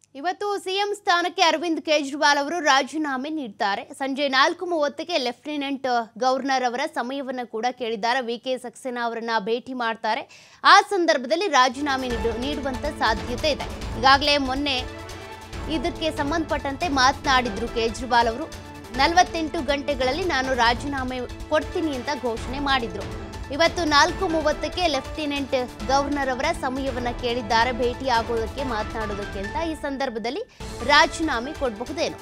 ಇವತ್ತು ಸಿಎಂ ಸ್ಥಾನಕ್ಕೆ ಅರವಿಂದ್ ಕೇಜ್ರಿವಾಲ್ ಅವರು ರಾಜೀನಾಮೆ ನೀಡ್ತಾರೆ ಸಂಜೆ ನಾಲ್ಕು ಮೂವತ್ತಕ್ಕೆ ಲೆಫ್ಟಿನೆಂಟ್ ಗವರ್ನರ್ ಅವರ ಸಮಯವನ್ನು ಕೂಡ ಕೇಳಿದ್ದಾರೆ ವಿ ಕೆ ಸಕ್ಸೇನಾ ಅವರನ್ನ ಭೇಟಿ ಮಾಡ್ತಾರೆ ಆ ಸಂದರ್ಭದಲ್ಲಿ ರಾಜೀನಾಮೆ ನೀಡು ನೀಡುವಂತ ಸಾಧ್ಯತೆ ಇದೆ ಈಗಾಗಲೇ ಮೊನ್ನೆ ಇದಕ್ಕೆ ಸಂಬಂಧಪಟ್ಟಂತೆ ಮಾತನಾಡಿದ್ರು ಕೇಜ್ರಿವಾಲ್ ಅವರು ನಲವತ್ತೆಂಟು ಗಂಟೆಗಳಲ್ಲಿ ನಾನು ರಾಜೀನಾಮೆ ಕೊಡ್ತೀನಿ ಅಂತ ಘೋಷಣೆ ಮಾಡಿದ್ರು ಇವತ್ತು ನಾಲ್ಕು ಮೂವತ್ತಕ್ಕೆ ಲೆಫ್ಟಿನೆಂಟ್ ಗವರ್ನರ್ ಅವರ ಸಮಯವನ್ನ ಕೇಳಿದ್ದಾರೆ ಭೇಟಿ ಆಗೋದಕ್ಕೆ ಮಾತನಾಡೋದಕ್ಕೆ ಅಂತ ಈ ಸಂದರ್ಭದಲ್ಲಿ ರಾಜೀನಾಮೆ ಕೊಡಬಹುದೇನು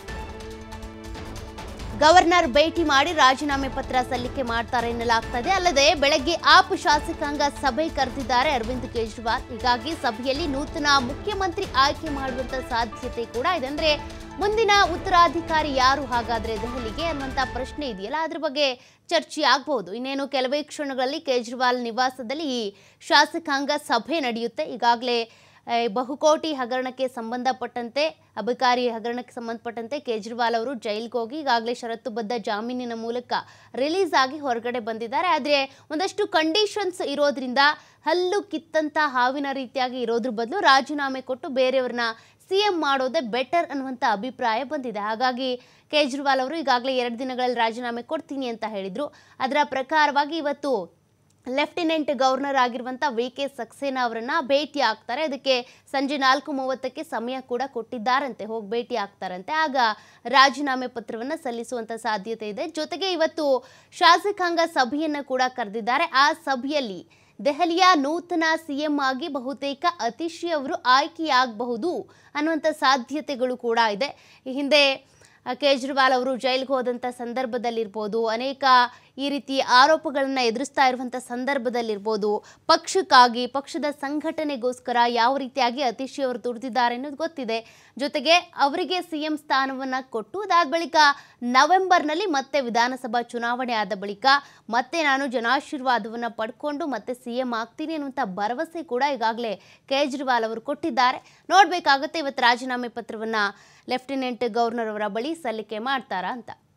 ಗವರ್ನರ್ ಭೇಟಿ ಮಾಡಿ ರಾಜೀನಾಮೆ ಪತ್ರ ಸಲ್ಲಿಕೆ ಮಾಡ್ತಾರೆ ಎನ್ನಲಾಗ್ತದೆ ಅಲ್ಲದೆ ಬೆಳಗ್ಗೆ ಆಪ್ ಶಾಸಕಾಂಗ ಸಭೆ ಕರೆದಿದ್ದಾರೆ ಅರವಿಂದ್ ಕೇಜ್ರಿವಾಲ್ ಹೀಗಾಗಿ ಸಭೆಯಲ್ಲಿ ನೂತನ ಮುಖ್ಯಮಂತ್ರಿ ಆಯ್ಕೆ ಮಾಡುವಂತ ಸಾಧ್ಯತೆ ಕೂಡ ಇದೆ ಅಂದ್ರೆ ಮುಂದಿನ ಉತ್ತರಾಧಿಕಾರಿ ಯಾರು ಹಾಗಾದ್ರೆ ದೆಹಲಿಗೆ ಅನ್ನುವಂತ ಪ್ರಶ್ನೆ ಇದೆಯಲ್ಲ ಅದ್ರ ಬಗ್ಗೆ ಚರ್ಚೆ ಆಗಬಹುದು ಇನ್ನೇನು ಕೆಲವೇ ಕ್ಷಣಗಳಲ್ಲಿ ಕೇಜ್ರಿವಾಲ್ ನಿವಾಸದಲ್ಲಿ ಈ ಶಾಸಕಾಂಗ ಸಭೆ ನಡೆಯುತ್ತೆ ಈಗಾಗಲೇ ಆ, ಬಹುಕೋಟಿ ಹಗರಣಕ್ಕೆ ಸಂಬಂಧಪಟ್ಟಂತೆ ಅಬಕಾರಿ ಹಗರಣಕ್ಕೆ ಸಂಬಂಧಪಟ್ಟಂತೆ ಕೇಜ್ರಿವಾಲ್ ಅವರು ಜೈಲ್ಗೆ ಹೋಗಿ ಈಗಾಗಲೇ ಷರತ್ತುಬದ್ಧ ಜಾಮೀನಿನ ಮೂಲಕ ರಿಲೀಸ್ ಆಗಿ ಹೊರಗಡೆ ಬಂದಿದ್ದಾರೆ ಆದರೆ ಒಂದಷ್ಟು ಕಂಡೀಷನ್ಸ್ ಇರೋದ್ರಿಂದ ಹಲ್ಲು ಕಿತ್ತಂತ ಹಾವಿನ ರೀತಿಯಾಗಿ ಇರೋದ್ರ ಬದಲು ರಾಜೀನಾಮೆ ಕೊಟ್ಟು ಬೇರೆಯವ್ರನ್ನ ಸಿ ಎಂ ಮಾಡೋದೇ ಬೆಟರ್ ಅನ್ನುವಂಥ ಅಭಿಪ್ರಾಯ ಬಂದಿದೆ ಹಾಗಾಗಿ ಕೇಜ್ರಿವಾಲ್ ಅವರು ಈಗಾಗಲೇ ಎರಡು ದಿನಗಳಲ್ಲಿ ರಾಜೀನಾಮೆ ಕೊಡ್ತೀನಿ ಅಂತ ಹೇಳಿದ್ರು ಅದರ ಪ್ರಕಾರವಾಗಿ ಇವತ್ತು ಲೆಫ್ಟಿನೆಂಟ್ ಗವರ್ನರ್ ಆಗಿರುವಂಥ ವಿ ಕೆ ಸಕ್ಸೇನಾ ಅವರನ್ನ ಭೇಟಿ ಆಗ್ತಾರೆ ಅದಕ್ಕೆ ಸಂಜೆ ನಾಲ್ಕು ಮೂವತ್ತಕ್ಕೆ ಸಮಯ ಕೂಡ ಕೊಟ್ಟಿದ್ದಾರಂತೆ ಹೋಗಿ ಭೇಟಿ ಆಗ್ತಾರಂತೆ ಆಗ ರಾಜೀನಾಮೆ ಪತ್ರವನ್ನು ಸಲ್ಲಿಸುವಂತ ಸಾಧ್ಯತೆ ಇದೆ ಜೊತೆಗೆ ಇವತ್ತು ಶಾಸಕಾಂಗ ಸಭೆಯನ್ನು ಕೂಡ ಕರೆದಿದ್ದಾರೆ ಆ ಸಭೆಯಲ್ಲಿ ದೆಹಲಿಯ ನೂತನ ಸಿಎಂ ಆಗಿ ಬಹುತೇಕ ಅತಿಶಿ ಅವರು ಆಯ್ಕೆಯಾಗಬಹುದು ಅನ್ನುವಂಥ ಸಾಧ್ಯತೆಗಳು ಕೂಡ ಇದೆ ಈ ಹಿಂದೆ ಆ, ಕೇಜ್ರಿವಾಲ್ ಅವರು ಜೈಲಿಗೆ ಹೋದಂಥ ಸಂದರ್ಭದಲ್ಲಿರ್ಬೋದು ಅನೇಕ ಈ ರೀತಿ ಆರೋಪಗಳನ್ನು ಎದುರಿಸ್ತಾ ಇರುವಂಥ ಸಂದರ್ಭದಲ್ಲಿರ್ಬೋದು ಪಕ್ಷಕ್ಕಾಗಿ ಪಕ್ಷದ ಸಂಘಟನೆಗೋಸ್ಕರ ಯಾವ ರೀತಿಯಾಗಿ ಅತಿಶಿ ಅವರು ದುಡಿದಿದ್ದಾರೆ ಅನ್ನೋದು ಗೊತ್ತಿದೆ ಜೊತೆಗೆ ಅವರಿಗೆ ಸಿ ಎಂ ಸ್ಥಾನವನ್ನು ಕೊಟ್ಟು ಅದಾದ ಬಳಿಕ ನವೆಂಬರ್ನಲ್ಲಿ ಮತ್ತೆ ವಿಧಾನಸಭಾ ಚುನಾವಣೆ ಆದ ಬಳಿಕ ಮತ್ತೆ ನಾನು ಜನಾಶೀರ್ವಾದವನ್ನು ಪಡ್ಕೊಂಡು ಮತ್ತೆ ಸಿ ಎಂ ಆಗ್ತೀನಿ ಅನ್ನುವಂಥ ಭರವಸೆ ಕೂಡ ಈಗಾಗಲೇ ಕೇಜ್ರಿವಾಲ್ ಅವರು ಕೊಟ್ಟಿದ್ದಾರೆ ನೋಡಬೇಕಾಗುತ್ತೆ ಇವತ್ತು ರಾಜೀನಾಮೆ ಪತ್ರವನ್ನು ಲೆಫ್ಟಿನೆಂಟ್ ಗವರ್ನರ್ ಅವರ ಬಳಿ ಸಲ್ಲಿಕೆ ಮಾಡ್ತಾರಾ ಅಂತ